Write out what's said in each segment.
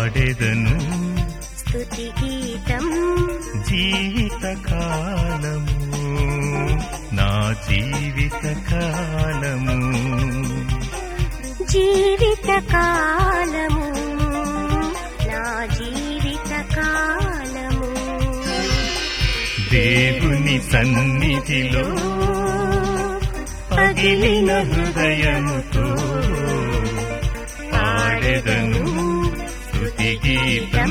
పాడెదను స్తుతి గీతం జీవితకాలము నా జీవితకాలము జీవిత కాలము నా జీవిత కాలము దేవుని సన్నిధిలో పగిలిన హృదయముతో పాడెదను స్తుతి గీతం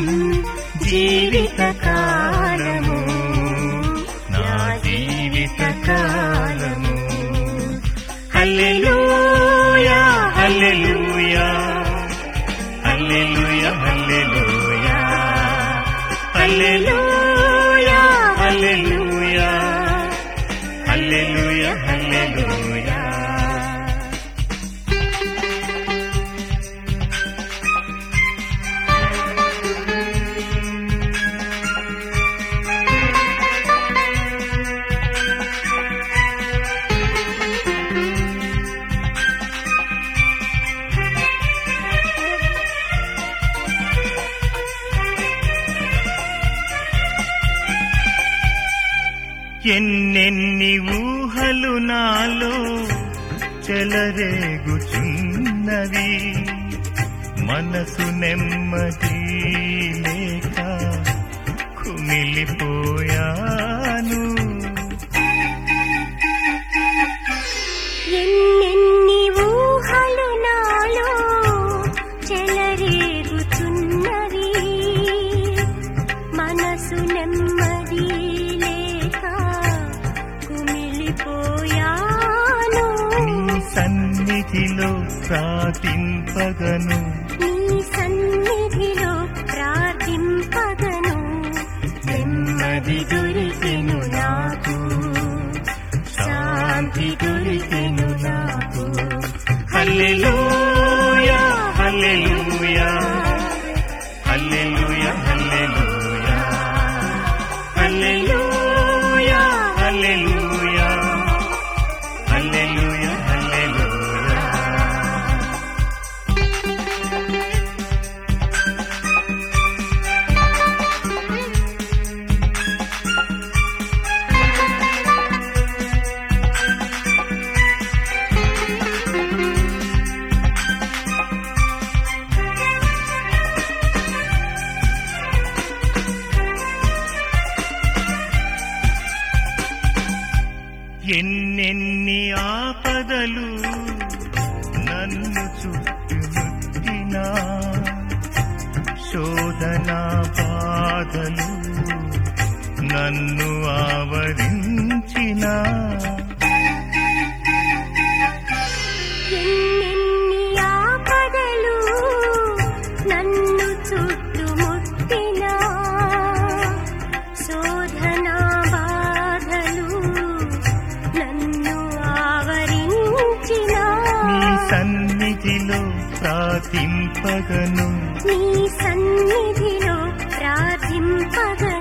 జీవితకాలము నా జీవితకాలము హల్లెలూయా హల్లెలూయా హల్లెలూయా హల్లెలూయా హల్లెలూయా హల్లెలూయా హల్లెలూయా హల్లెలూయా ఎన్నెన్ని ఊహలు నాలో చెలరేగుచున్నవి మనసు నెమ్మది లేక కుమిలిపోయాను ఎన్నెన్ని ఊహలు నాలో చెలరేగుచున్నవి మనసు నెమ్మది లేక కుమిలిపోయాను నీ సన్నిధిలో ప్రార్థింపగను నీ సన్నిధిలో ప్రార్థింపగను నెమ్మది దొరికెను నాకు శాంతి దొరికెను నాకు హల్లెలూయా హల్లెలూయా హల్లెలూయా హల్లెలూయా హల్లెలూయా హల్లెలూయా హల్లెలూయా హల్లెలూయా ఎన్నెన్ని ఆపదలు నన్ను చుట్టుముట్టినా శోధన బాధలు నన్ను ఆవరించినా ఎన్నెన్ని ఆపదలు నన్ను చుట్టుముట్టినా శోధన బాధలు నన్ను ఆవరించినా నీ సన్నిధిలో ప్రార్థింపగను నీ సన్నిధిలో ప్రార్థింపగను